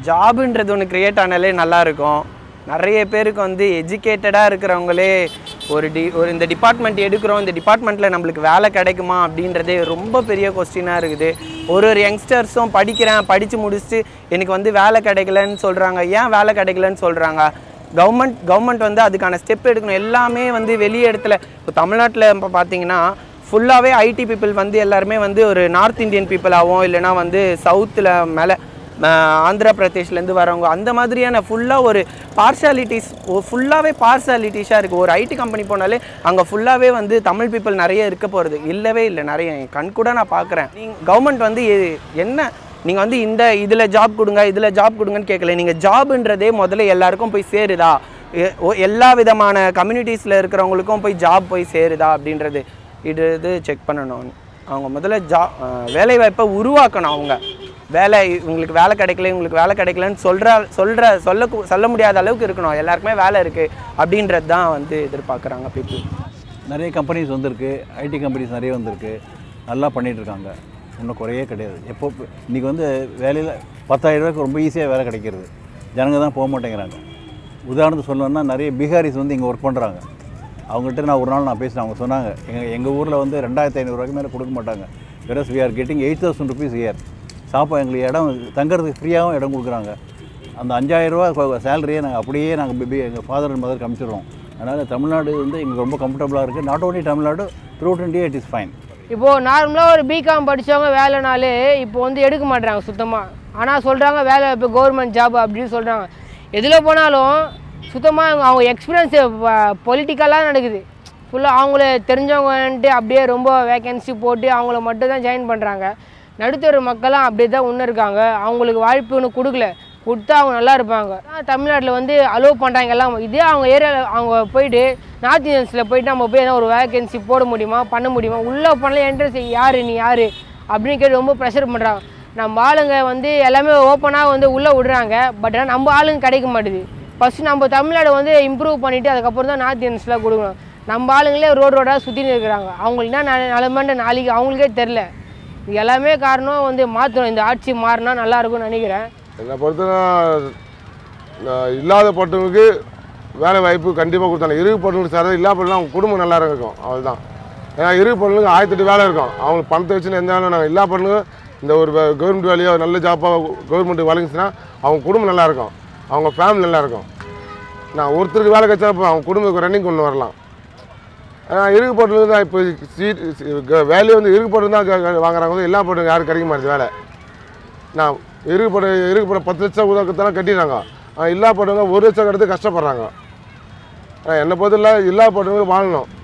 ஜாபுன்றது ஒன்று க்ரியேட் ஆனாலே நல்லா இருக்கும் நிறைய பேருக்கு வந்து எஜுகேட்டடாக இருக்கிறவங்களே ஒரு டி ஒரு இந்த டிபார்ட்மெண்ட் எடுக்கிறோம் இந்த டிபார்ட்மெண்ட்டில் நம்மளுக்கு வேலை கிடைக்குமா அப்படின்றதே ரொம்ப பெரிய கொஸ்டினாக இருக்குது ஒரு ஒரு யங்ஸ்டர்ஸும் படிக்கிறேன் படித்து முடிச்சுட்டு எனக்கு வந்து வேலை கிடைக்கலன்னு சொல்கிறாங்க ஏன் வேலை கிடைக்கலன்னு சொல்கிறாங்க கவர்மெண்ட் கவர்மெண்ட் வந்து அதுக்கான ஸ்டெப் எடுக்கணும் எல்லாமே வந்து வெளி இடத்துல இப்போ தமிழ்நாட்டில் இப்போ பார்த்தீங்கன்னா ஃபுல்லாகவே ஐடி பீப்புள் வந்து எல்லாருமே வந்து ஒரு நார்த் இந்தியன் பீப்புளாகவும் இல்லைனா வந்து சவுத்தில் மேலே ஆந்திரா பிரதேஷ்லேருந்து வரவங்க அந்த மாதிரியான ஃபுல்லாக ஒரு பார்ஷாலிட்டிஸ் ஃபுல்லாகவே பார்ஷாலிட்டிஸாக இருக்குது ஒரு ஐடி கம்பெனி போனாலே அங்கே ஃபுல்லாகவே வந்து தமிழ் பீப்புள் நிறைய இருக்க போகிறது இல்லவே இல்லை நிறைய என் கண் கூட நான் பார்க்குறேன் நீங்கள் கவர்மெண்ட் வந்து எ- என்ன நீங்கள் வந்து இந்த இதில் ஜாப் கொடுங்க இதில் ஜாப் கொடுங்கன்னு கேட்கல நீங்கள் ஜாப்ன்றதே முதல்ல எல்லாருக்கும் போய் சேருதா எ- ஒ- எல்லா விதமான கம்யூனிட்டிஸில் இருக்கிறவங்களுக்கும் போய் ஜாப் போய் சேருதா அப்படின்றது இது இது செக் பண்ணணும் அவங்க முதல்ல ஜா வேலை வாய்ப்பை உருவாக்கணும் அவங்க வேலை உங்களுக்கு வேலை கிடைக்கல உங்களுக்கு வேலை கிடைக்கலன்னு சொல்கிற சொல்கிற சொல்ல சொல்ல முடியாத அளவுக்கு இருக்கணும் எல்லாருக்குமே வேலை இருக்குது அப்படின்றது தான் வந்து எதிர்பார்க்குறாங்க பீப்புள் நிறைய கம்பெனிஸ் வந்திருக்கு ஐடி கம்பெனிஸ் நிறைய வந்திருக்கு நல்லா பண்ணிட்டு இருக்காங்க ஒன்றும் குறையே கிடையாது எப்போ இன்றைக்கி வந்து வேலையில் பத்தாயிரம் ரூபாய்க்கு ரொம்ப ஈஸியாக வேலை கிடைக்கிறது ஜனங்க தான் போக மாட்டேங்கிறாங்க உதாரணத்துக்கு சொல்லணும்னா நிறைய பீகாரிஸ் வந்து இங்கே ஒர்க் பண்ணுறாங்க அவங்ககிட்ட நான் ஒரு நாள் நான் பேசினேன் அவங்க சொன்னாங்க எங்கள் எங்கள் ஊரில் வந்து ரெண்டாயிரத்தி ஐநூறுரூவாய்க்கு மேலே கொடுக்க மாட்டாங்க whereas we are getting eight thousand rupees year சாப்பா எங்களுக்கு இடம் தங்குறதுக்கு ஃப்ரீயாகவும் இடம் கொடுக்குறாங்க அந்த அஞ்சாயிரரூவா சேலரியை நாங்கள் அப்படியே நாங்கள் பேபி எங்கள் ஃபாதர் அண்ட் மதர் காமிச்சிடுறோம் அதனால் தமிழ்நாடு வந்து எங்களுக்கு ரொம்ப கம்ஃபர்டபுளாக இருக்குது not only Tamil Nadu through India it is fine இப்போது நார்மலாக ஒரு பிகாம் படித்தவங்க வேலைனாலே இப்போ வந்து எடுக்க மாட்றாங்க சுத்தமாக ஆனால் சொல்கிறாங்க வேலை இப்போ கவர்மெண்ட் ஜாப் அப்படின்னு சொல்கிறாங்க எதில் போனாலும் சுத்தமாக அவங்க எக்ஸ்பீரியன்ஸ் பொலிட்டிக்கலாக நடக்குது ஃபுல்லாக அவங்கள தெரிஞ்சவங்கன்ட்டு அப்படியே ரொம்ப வேகன்சி போட்டு அவங்கள மட்டும் தான் ஜாயின் பண்ணுறாங்க நடுத்தர மக்களும் அப்படியே தான் இன்னும் இருக்காங்க அவங்களுக்கு வாய்ப்பு ஒன்று கொடுக்கல கொடுத்தா அவங்க நல்லா இருப்பாங்க தமிழ்நாட்டில் வந்து அலோவ் பண்ணுறாங்க எல்லாம் இதே அவங்க ஏரியாவில் அவங்க போயிட்டு நார்த் இந்தியன்ஸில் போயிட்டு நம்ம போய் எதனா ஒரு வேகன்சி போட முடியுமா பண்ண முடியுமா உள்ளே பண்ணல என்ட்ரன்ஸ் யார் நீ யார் அப்படின்னு கேட்டு ரொம்ப ப்ரெஷர் பண்ணுறாங்க நம்ம ஆளுங்க வந்து எல்லாமே ஓப்பனாக வந்து உள்ளே விடுறாங்க பட் ஆனால் நம்ம ஆளுங்க கிடைக்க மாட்டுது ஃபஸ்ட்டு நம்ம தமிழ்நாடு வந்து இம்ப்ரூவ் பண்ணிவிட்டு அதுக்கப்புறம் தான் நார்த் இந்தியன்ஸ்லாம் கொடுக்கணும் நம்ம ஆளுங்களே ரோடு ரோடாக சுற்றின்னு இருக்கிறாங்க அவங்களுக்கு என்ன ந- நிலைமைன்ற நாளைக்கு அவங்களுக்கே தெரில இது எல்லாமே காரணம் வந்து மாற்றணும் இந்த ஆட்சி மாறினா நல்லா இருக்கும்னு நினைக்கிறேன் என்னை பொறுத்தவரை நான் இல்லாத பட்டவங்களுக்கு வேலை வாய்ப்பு கண்டிப்பாக கொடுத்தாங்க இருக்கு பட்டவங்களுக்கு சார் இல்லாத பட்டவங்க அவங்க குடும்பம் நல்லா இருக்கும் அவ்வளோதான் ஏன்னா இருக்கு பட்டவங்களுக்கு ஆயிரத்தெட்டு வேலை இருக்கும் அவங்களுக்கு பணத்தை வச்சுன்னு எந்த வேலை நாங்கள் இல்லா பட்டவங்க இந்த ஒரு கவர்மெண்ட் வேலையோ நல்ல ஜாப்பாக கவர்மெண்ட் வழங்குச்சுன்னா அவங்க குடும்பம் நல்லா இருக்கும் அவங்க ஃபேமிலி நல்லா இருக்கும் நான் ஒருத்தருக்கு வேலை கிடைச்சா இப்போ அவங்க குடும்பத்துக்கு ரன்னிங் கொண்டு வரலாம் ஆனால் இருக்கு பட்டவங்க தான் இப்போ சீட் வேலையை வந்து இருக்கு பட்டவங்க தான் க- க- வாங்குறாங்க வந்து எல்லா பட்டவங்க யாரும் கிடைக்க மாட்டேது வேலை நான் இருக்கப்பட இருக்கப்பட பத்து லட்சம் உதவக்கத்தெல்லாம் கட்டிடுறாங்க ஆனால் இல்லா போட்டவங்க ஒரு லட்சம் கட்டுறது கஷ்டப்படுறாங்க ஆனால் என்னை பொறுத்தல இல்லா போட்டவங்க வாழணும்